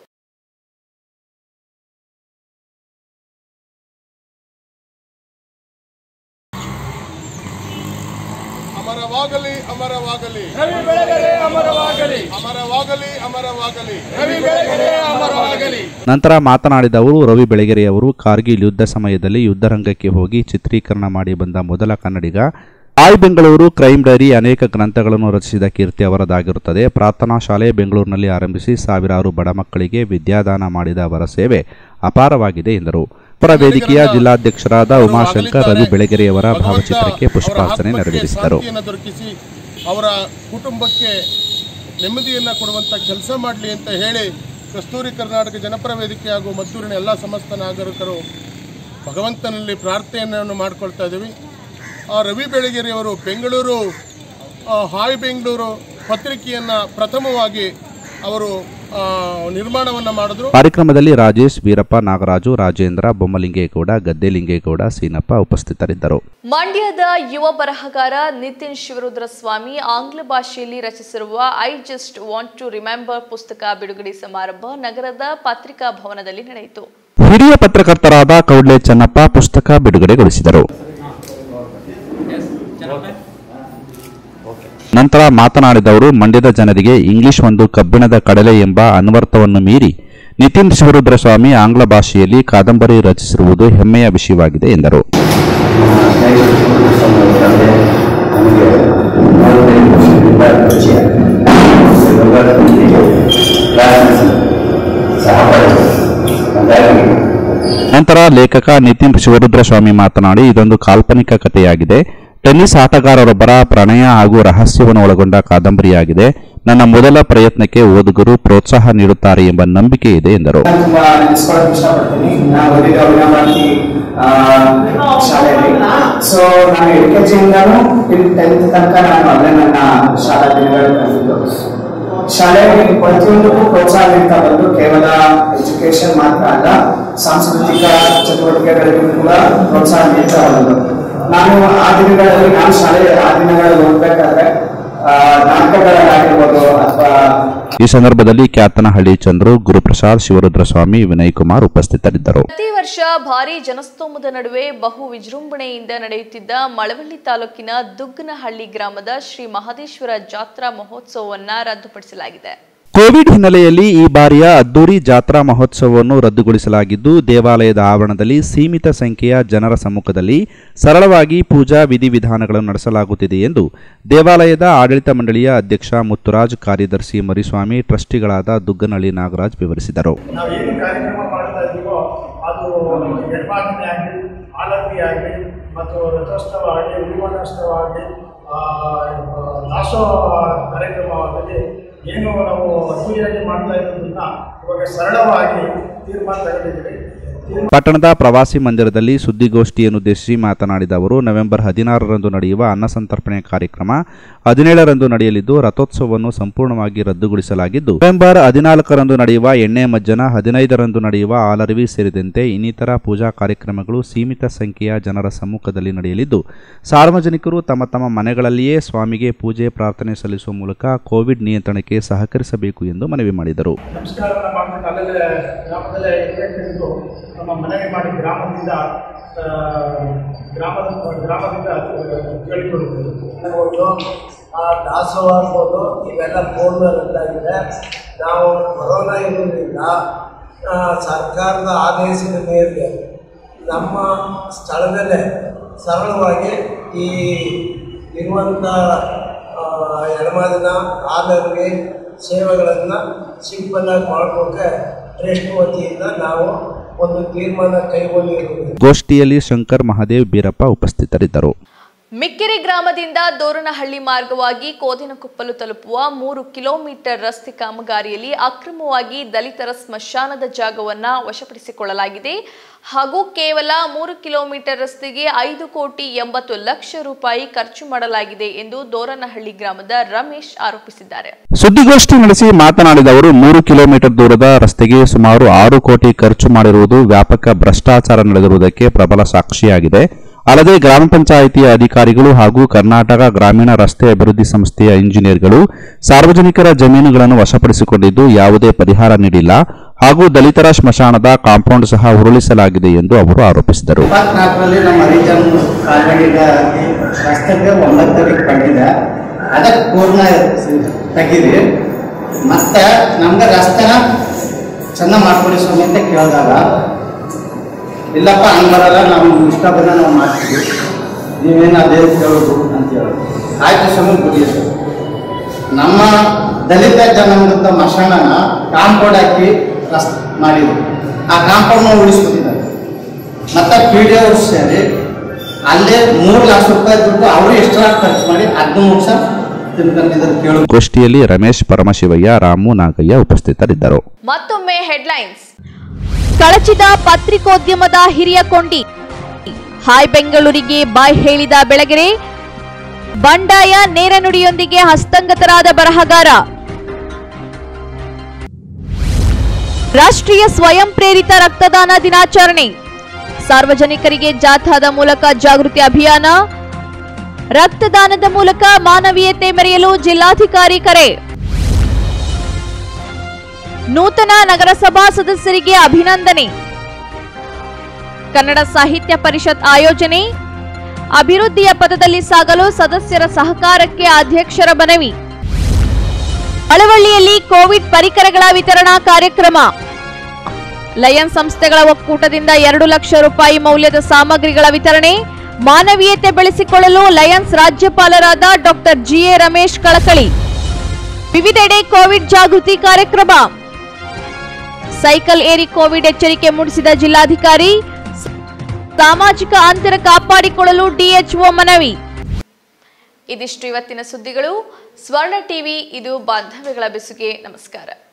ಅಮರವಾಗಲಿ ಅಮರವಾಗಲಿ ರವಿ ಬೆಳಗೆರೆ ಅಮರವಾಗಲಿ ಅಮರವಾಗಲಿ ಅಮರವಾಗಲಿ ರವಿ ಬೆಳಗೆರೆ ಅಮರವಾಗಲಿ ನಂತರ ಮಾತನಾಡಿದ ಅವರು ರವಿ ಬೆಳಗೆರೆಯವರು ಕಾರ್ಗಿಲ್ ಯುದ್ಧ ಸಮಯದಲ್ಲಿ ಯುದ್ಧರಂಗಕ್ಕೆ ಹೋಗಿ ಚಿತ್ರೀಕರಣ ಮಾಡಿ ಬಂದ ಮೊದಲ ಕನ್ನಡಿಗ ಆಯ್ ಬೆಂಗಳೂರು ಕ್ರೈಮ್ ಡೈರಿ ಅನೇಕ ಗ್ರಂಥಗಳನ್ನು ರಚಿಸಿದ ಕೀರ್ತಿ ಅವರದಾಗಿರುತ್ತದೆ ಪ್ರಾರ್ಥನಾ ಶಾಲೆ ಬೆಂಗಳೂರಿನಲ್ಲಿ ಆರಂಭಿಸಿ ಸಾವಿರಾರು ಬಡ ಮಕ್ಕಳಿಗೆ ವಿದ್ಯಾದಾನ ಮಾಡಿದ ಅವರ ಸೇವೆ ಅಪಾರವಾಗಿದೆ ಎಂದರು ಪರ ವೇದಿಕೆಯ ಜಿಲ್ಲಾಧ್ಯಕ್ಷರಾದ ಉಮಾಶಂಕರ್ ರವಿ ಬೆಳಗೆರೆಯವರ ಭಾವಚಿತ್ರಕ್ಕೆ ಪುಷ್ಪಾರ್ಚನೆ ನೆರವೇರಿಸಿದರು ಶಾಂತಿಯನ್ನು ದೊರಕಿಸಿ ಅವರ ಕುಟುಂಬಕ್ಕೆ ನೆಮ್ಮದಿಯನ್ನು ಕೊಡುವಂಥ ಕೆಲಸ ಮಾಡಲಿ ಅಂತ ಹೇಳಿ ಕಸ್ತೂರಿ ಕರ್ನಾಟಕ ಜನಪರ ವೇದಿಕೆ ಹಾಗೂ ಮದ್ದೂರಿನ ಎಲ್ಲ ಸಮಸ್ತ ನಾಗರಿಕರು ಭಗವಂತನಲ್ಲಿ ಪ್ರಾರ್ಥನೆಯನ್ನು ಮಾಡ್ಕೊಳ್ತಾ ಇದ್ದೀವಿ ಆ ರವಿ ಬೆಳಗೆರೆಯವರು ಬೆಂಗಳೂರು ಆ, ಹಾಯ್ ಬೆಂಗಳೂರು ಪತ್ರಿಕೆಯನ್ನು ಪ್ರಥಮವಾಗಿ ಅವರು ಆ, ನಿರ್ಮಾಣವನ್ನು ಮಾಡಿದ್ರು ಕಾರ್ಯಕ್ರಮದಲ್ಲಿ ರಾಜೇಶ್ ವೀರಪ್ಪ ನಾಗರಾಜು ರಾಜೇಂದ್ರ ಬೊಮ್ಮಲಿಂಗೇಗೌಡ ಗದ್ದೆಲಿಂಗೇಗೌಡ ಸೀನಪ್ಪ ಉಪಸ್ಥಿತರಿದ್ದರು ಮಂಡ್ಯದ ಯುವ ಬರಹಗಾರ ನಿತಿನ್ ಶಿವರುದ್ರ ಸ್ವಾಮಿ ಆಂಗ್ಲ ಭಾಷೆಯಲ್ಲಿ ರಚಿಸಿರುವ I just want to remember ಪುಸ್ತಕ ಬಿಡುಗಡೆ ಸಮಾರಂಭ ನಗರದ ಪತ್ರಿಕಾ ಭವನದಲ್ಲಿ ನಡೆಯಿತು ಹಿರಿಯ ಪತ್ರಕರ್ತರಾದ ಕೌಡ್ಲೆ ಚೆನ್ನಪ್ಪ ಪುಸ್ತಕ ಬಿಡುಗಡೆಗೊಳಿಸಿದರು ನಂತರ ಮಾತನಾಡಿದವರು ಮಂಡ್ಯದ ಜನರಿಗೆ ಇಂಗ್ಲಿಷ್ ಒಂದು ಕಬ್ಬಿಣದ ಕಡಲೆ ಎಂಬ ಅನ್ವರ್ಥವನ್ನು ಮೀರಿ ನಿತಿನ್ ಶಿವರುದ್ರ ಸ್ವಾಮಿ ಆಂಗ್ಲ ಭಾಷೆಯಲ್ಲಿ ಕಾದಂಬರಿ ರಚಿಸಿರುವುದು ಹೆಮ್ಮೆಯ ವಿಷಯವಾಗಿದೆ ಎಂದರು ನಂತರ ಲೇಖಕ ನಿತಿನ್ ಶಿವರುದ್ರ ಸ್ವಾಮಿ ಮಾತನಾಡಿ ಇದೊಂದು ಕಾಲ್ಪನಿಕ ಕಥೆಯಾಗಿದೆ ಟೆನ್ನಿಸ್ ಆಟಗಾರರೊಬ್ಬರ ಪ್ರಣಯ ಹಾಗೂ ರಹಸ್ಯವನ್ನು ಒಳಗೊಂಡ ಕಾದಂಬರಿಯಾಗಿದೆ ನನ್ನ ಮೊದಲ ಪ್ರಯತ್ನಕ್ಕೆ ಓದುಗರು ಪ್ರೋತ್ಸಾಹ ನೀಡುತ್ತಾರೆ ಎಂಬ ನಂಬಿಕೆ ಇದೆ ಎಂದರು ತುಂಬಾ ನೆನೆಸ್ಕೊಳಕ್ ಇಷ್ಟಪಡ್ತೀನಿ ನಾವು ಓದಿದ ವಿನಾಮಾರ್ತಿ ಶಾಲೆಯಲ್ಲಿ ಸೊ ನಾನು ಎಲ್ ಕೆ ಜಿಯಿಂದನೂ ಟೆಂತ್ ತನಕ ನಾನು ಅಲ್ಲೇ ನನ್ನ ಶಾಲಾ ದಿನಗಳು ಕಳೆದಿದ್ದು ಶಾಲೆಯಲ್ಲಿ ಪ್ರತಿಯೊಂದಕ್ಕೂ ಪ್ರೋತ್ಸಾಹ ನೀಡ್ತಾ ಬಂದು ಕೇವಲ ಎಜುಕೇಶನ್ ಮಾತ್ರ ಅಲ್ಲ ಸಾಂಸ್ಕೃತಿಕ ಚಟುವಟಿಕೆಗಳಿಗೂ ಕೂಡ ಪ್ರೋತ್ಸಾಹ ನೀಡ್ತಾ ಬಂದು ನಾನು ಆ ದಿನಗಳಲ್ಲಿ ನಾನು ಶಾಲೆ ಆ ದಿನಗಳಲ್ಲಿ ಹೋಗ್ಬೇಕಾದ್ರೆ ಆ, ನಾಟಕಗಳಾಗಿರ್ಬೋದು ಅಥವಾ ಈ ಸಂದರ್ಭದಲ್ಲಿ ಕ್ಯಾತನಹಳ್ಳಿ ಚಂದ್ರು ಗುರುಪ್ರಸಾದ್ ಶಿವರುದ್ರ ಸ್ವಾಮಿ ವಿನಯ್ ಕುಮಾರ್ ಉಪಸ್ಥಿತರಿದ್ದರು ಪ್ರತಿ ವರ್ಷ ಭಾರಿ ಜನಸ್ತೋಮದ ನಡುವೆ ಬಹು ವಿಜೃಂಭಣೆಯಿಂದ ನಡೆಯುತ್ತಿದ್ದ ಮಳವಳ್ಳಿ ತಾಲೂಕಿನ ದುಗ್ಗನಹಳ್ಳಿ ಗ್ರಾಮದ ಶ್ರೀ ಮಹದೇಶ್ವರ ಜಾತ್ರಾ ಮಹೋತ್ಸವವನ್ನ ರದ್ದುಪಡಿಸಲಾಗಿದೆ ಕೋವಿಡ್ ಹಿನ್ನೆಲೆಯಲ್ಲಿ ಈ ಬಾರಿಯ ಅದ್ದೂರಿ ಜಾತ್ರಾ ಮಹೋತ್ಸವವನ್ನು ರದ್ದುಗೊಳಿಸಲಾಗಿದ್ದು ದೇವಾಲಯದ ಆವರಣದಲ್ಲಿ ಸೀಮಿತ ಸಂಖ್ಯೆಯ ಜನರ ಸಮ್ಮುಖದಲ್ಲಿ ಸರಳವಾಗಿ ಪೂಜಾ ವಿಧಿವಿಧಾನಗಳನ್ನು ನಡೆಸಲಾಗುತ್ತಿದೆ ಎಂದು ದೇವಾಲಯದ ಆಡಳಿತ ಮಂಡಳಿಯ ಅಧ್ಯಕ್ಷ ಮುತ್ತುರಾಜ್ ಕಾರ್ಯದರ್ಶಿ ಮರಿಸ್ವಾಮಿ ಟ್ರಸ್ಟಿಗಳಾದ ದುಗ್ಗನಹಳ್ಳಿ ನಾಗರಾಜ್ ವಿವರಿಸಿದರು ನಾವು ಏನು ಕಾರ್ಯಕ್ರಮ ಮಾಡ್ತಾ ಇದ್ದೀವೋ ಅದು ಎಡಪಾಟನೆ ಆಗಲಿ ಆಲಂಬಿ ಆಗಲಿ ಮತ್ತು ರಥೋತ್ಸವ ಆಗಲಿ ಉಳಿವನೋತ್ಸವ ಆಗಲಿ ದಾಸೋಹ ಕಾರ್ಯಕ್ರಮವಾಗಲಿ ಏನು ನಾವು ಅದ್ದೂರಿಯಾಗಿ ಮಾಡ್ತಾ ಇರೋದನ್ನ ಇವಾಗ ಸರಳವಾಗಿ ತೀರ್ಮಾನ ತಗೊಂಡಿದ್ದೀವಿ ಪಟ್ಟಣದ ಪ್ರವಾಸಿ ಮಂದಿರದಲ್ಲಿ ಸುದ್ದಿಗೋಷ್ಠಿಯನ್ನುದ್ದೇಶಿಸಿ ಮಾತನಾಡಿದ ಅವರು ನವೆಂಬರ್ ಹದಿನಾರರಂದು ನಡೆಯುವ ಅನ್ನ ಸಂತರ್ಪಣೆ ಕಾರ್ಯಕ್ರಮ ಹದಿನೇಳರಂದು ನಡೆಯಲಿದ್ದು ರಥೋತ್ಸವವನ್ನು ಸಂಪೂರ್ಣವಾಗಿ ರದ್ದುಗೊಳಿಸಲಾಗಿದ್ದು ನವೆಂಬರ್ ಹದಿನಾಲ್ಕರಂದು ನಡೆಯುವ ಎಣ್ಣೆ ಮಜ್ಜನ ಹದಿನೈದರಂದು ನಡೆಯುವ ಆಲರವಿ ಸೇರಿದಂತೆ ಇನ್ನಿತರ ಪೂಜಾ ಕಾರ್ಯಕ್ರಮಗಳು ಸೀಮಿತ ಸಂಖ್ಯೆಯ ಜನರ ಸಮ್ಮುಖದಲ್ಲಿ ನಡೆಯಲಿದ್ದು ಸಾರ್ವಜನಿಕರು ತಮ್ಮ ತಮ್ಮ ಮನೆಗಳಲ್ಲಿಯೇ ಸ್ವಾಮಿಗೆ ಪೂಜೆ ಪ್ರಾರ್ಥನೆ ಸಲ್ಲಿಸುವ ಮೂಲಕ ಕೋವಿಡ್ ನಿಯಂತ್ರಣಕ್ಕೆ ಸಹಕರಿಸಬೇಕು ಎಂದು ಮನವಿ ಮಾಡಿದರು ನಮಸ್ಕಾರವನ್ನು ಮಾಡ್ಬಿಟ್ಟು ಅಲ್ಲಲ್ಲೇ ಗ್ರಾಮದಲ್ಲೇ ಇರಬೇಕೆಂದು ನಮ್ಮ ಮನವಿ ಮಾಡಿ ಗ್ರಾಮದಿಂದ ಆ, ಗ್ರಾಮದ ಗ್ರಾಮದಿಂದ ಕೇಳಿಕೊಳ್ಳುತ್ತೇವೆ ಆಗ್ಬೋದು ಆ ದಾಸೋಹ ಆಗ್ಬೋದು ಇವೆಲ್ಲ ಪೂರ್ಣ ರದ್ದಾಗಿದೆ ನಾವು ಕೊರೋನಾ ಇರೋದ್ರಿಂದ ಆ, ಸರ್ಕಾರದ ಆದೇಶದ ಮೇರೆಗೆ ನಮ್ಮ ಸ್ಥಳದಲ್ಲೇ ಸರಳವಾಗಿ ಈ ಇರುವಂಥ ಎಡಮಾದಿನ ಆಲರ್ಗೆ ಸೇವೆಗಳನ್ನು ಸಿಂಪಲ್ಲಾಗಿ ಮಾಡೋಕ್ಕೆ ಟ್ರಸ್ಟ್ ವತಿಯಿಂದ ನಾವು ಒಂದು ತೀರ್ಮಾನ ಕೈಗೊಂಡಿರುವುದು ಗೋಷ್ಠಿಯಲ್ಲಿ ಶಂಕರ್ ಮಹಾದೇವ್ ಬೀರಪ್ಪ ಉಪಸ್ಥಿತರಿದ್ದರು ಮಿಕ್ಕಿರಿ ಗ್ರಾಮದಿಂದ ದೋರನಹಳ್ಳಿ ಮಾರ್ಗವಾಗಿ ಕೋದಿನಕೊಪ್ಪಲು ತಲುಪುವ ಮೂರು ಕಿಲೋಮೀಟರ್ ರಸ್ತೆ ಕಾಮಗಾರಿಯಲ್ಲಿ ಅಕ್ರಮವಾಗಿ ದಲಿತರ ಸ್ಮಶಾನದ ಜಾಗವನ್ನ ವಶಪಡಿಸಿಕೊಳ್ಳಲಾಗಿದೆ ಹಾಗೂ ಕೇವಲ ಮೂರು ಕಿಲೋಮೀಟರ್ ರಸ್ತೆಗೆ ಐದು ಕೋಟಿ ಎಂಬತ್ತು ಲಕ್ಷ ರೂಪಾಯಿ ಖರ್ಚು ಮಾಡಲಾಗಿದೆ ಎಂದು ದೋರನಹಳ್ಳಿ ಗ್ರಾಮದ ರಮೇಶ್ ಆರೋಪಿಸಿದ್ದಾರೆ ಸುದ್ದಿಗೋಷ್ಠಿ ನಡೆಸಿ ಮಾತನಾಡಿದ ಅವರು ಮೂರು ಕಿಲೋಮೀಟರ್ ದೂರದ ರಸ್ತೆಗೆ ಸುಮಾರು ಆರು ಕೋಟಿ ಖರ್ಚು ಮಾಡಿರುವುದು ವ್ಯಾಪಕ ಭ್ರಷ್ಟಾಚಾರ ನಡೆದಿರುವುದಕ್ಕೆ ಪ್ರಬಲ ಸಾಕ್ಷಿಯಾಗಿದೆ ಅಲ್ಲದೆ ಗ್ರಾಮ ಪಂಚಾಯಿತಿಯ ಅಧಿಕಾರಿಗಳು ಹಾಗೂ ಕರ್ನಾಟಕ ಗ್ರಾಮೀಣ ರಸ್ತೆ ಅಭಿವೃದ್ಧಿ ಸಂಸ್ಥೆಯ ಇಂಜಿನಿಯರ್ಗಳು ಸಾರ್ವಜನಿಕರ ಜಮೀನುಗಳನ್ನು ವಶಪಡಿಸಿಕೊಂಡಿದ್ದು ಯಾವುದೇ ಪರಿಹಾರ ನೀಡಿಲ್ಲ ಹಾಗೂ ದಲಿತರ ಸ್ಮಶಾನದ ಕಾಂಪೌಂಡ್ ಸಹ ಉರುಳಿಸಲಾಗಿದೆ ಎಂದು ಅವರು ಆರೋಪಿಸಿದರು ಇಪ್ಪತ್ನಾಲ್ಕರಲ್ಲಿ ನಮ್ಮ ಹರಿಜನ್ ಕಾಲ್ವಡಿಗ ರಸ್ತೆಗೆ ಒಂಬತ್ತರಿಗೆ ಕಂಡಿದೆ ಅದಕ್ಕೆ ಪೂರ್ಣ ತೆಗೀರಿ ಮತ್ತೆ ನಮ್ಗೆ ರಸ್ತೆನ ಚೆನ್ನಾಗಿ ಮಾಡ್ಕೊಡಿ ಸ್ವಾಮಿ ಅಂತ ಕೇಳಿದಾಗ ಇಲ್ಲಪ್ಪ ಹಂಗೆ ಬರಲ್ಲ ನಾವು ಇಷ್ಟ ಬಂದ ನಾವು ಮಾಡ್ತೀವಿ ನೀವೇನು ಅದೇ ಕೇಳೋದು ಅಂತ ಹೇಳೋದು ಆಯ್ತು ಸ್ವಾಮಿ ಬಿಡಿ ಸರ್ ನಮ್ಮ ದಲಿತ ಜನಾಂಗದ ಮಶಾಣನ ಕಾಂಪೌಂಡ್ ಹಾಕಿ ರಸ್ ಮಾಡಿದ್ರು ಆ ಕಾಂಪೌಂಡ್ನ ಉಳಿಸ್ಬಿಟ್ಟಿದ್ದಾರೆ ಮತ್ತೆ ಪಿ ಡಿ ಅವ್ರು ಸೇರಿ ಅಲ್ಲೇ ಮೂರು ಲಕ್ಷ ರೂಪಾಯಿ ದುಡ್ಡು ಅವರು ಎಕ್ಸ್ಟ್ರಾ ಖರ್ಚು ಮಾಡಿ ಅದನ್ನ ಮುಗಿಸ ತಿನ್ಕೊಂಡಿದ್ದಾರೆ ಕೇಳು ಗೋಷ್ಠಿಯಲ್ಲಿ ರಮೇಶ್ ಪರಮಶಿವಯ್ಯ ರಾಮು ನಾಗಯ್ಯ ಉಪಸ್ಥಿತರಿದ್ದರು ಮತ್ತೊಮ್ಮೆ ಹೆಡ್ಲೈನ್ಸ್ ಕಳಚಿದ ಪತ್ರಿಕೋದ್ಯಮದ ಹಿರಿಯ ಕೊಂಡಿ ಹಾಯ್ ಬೆಂಗಳೂರಿಗೆ ಬಾಯ್ ಹೇಳಿದ ಬೆಳಗೆರೆ ಬಂಡಾಯ ನೇರ ನುಡಿಯೊಂದಿಗೆ ಹಸ್ತಂಗತರಾದ ಬರಹಗಾರ ರಾಷ್ಟ್ರೀಯ ಸ್ವಯಂ ಪ್ರೇರಿತ ರಕ್ತದಾನ ದಿನಾಚರಣೆ ಸಾರ್ವಜನಿಕರಿಗೆ ಜಾಥಾದ ಮೂಲಕ ಜಾಗೃತಿ ಅಭಿಯಾನ ರಕ್ತದಾನದ ಮೂಲಕ ಮಾನವೀಯತೆ ಮೆರೆಯಲು ಜಿಲ್ಲಾಧಿಕಾರಿ ಕರೆ ನೂತನ ನಗರಸಭಾ ಸದಸ್ಯರಿಗೆ ಅಭಿನಂದನೆ ಕನ್ನಡ ಸಾಹಿತ್ಯ ಪರಿಷತ್ ಆಯೋಜನೆ ಅಭಿವೃದ್ಧಿಯ ಪದದಲ್ಲಿ ಸಾಗಲು ಸದಸ್ಯರ ಸಹಕಾರಕ್ಕೆ ಅಧ್ಯಕ್ಷರ ಮನವಿ ಅಳವಳ್ಳಿಯಲ್ಲಿ ಕೋವಿಡ್ ಪರಿಕರಗಳ ವಿತರಣಾ ಕಾರ್ಯಕ್ರಮ ಲಯನ್ ಸಂಸ್ಥೆಗಳ ಒಕ್ಕೂಟದಿಂದ ಎರಡು ಲಕ್ಷ ರೂಪಾಯಿ ಮೌಲ್ಯದ ಸಾಮಗ್ರಿಗಳ ವಿತರಣೆ ಮಾನವೀಯತೆ ಬೆಳೆಸಿಕೊಳ್ಳಲು ಲಯನ್ಸ್ ರಾಜ್ಯಪಾಲರಾದ ಡಾಕ್ಟರ್ ಜಿಎ ರಮೇಶ್ ಕಳಕಳಿ ವಿವಿಧೆಡೆ ಕೋವಿಡ್ ಜಾಗೃತಿ ಕಾರ್ಯಕ್ರಮ ಸೈಕಲ್ ಏರಿ ಕೋವಿಡ್ ಎಚ್ಚರಿಕೆ ಮೂಡಿಸಿದ ಜಿಲ್ಲಾಧಿಕಾರಿ ಸಾಮಾಜಿಕ ಅಂತರ ಕಾಪಾಡಿಕೊಳ್ಳಲು ಡಿಎಚ್ಒ ಮನವಿ ಇದಿಷ್ಟು ಇವತ್ತಿನ ಸುದ್ದಿಗಳು ಸ್ವರ್ಣ ಟಿವಿ ಇದು ಬಾಂಧವ್ಯಗಳ ಬೆಸುಗೆ ನಮಸ್ಕಾರ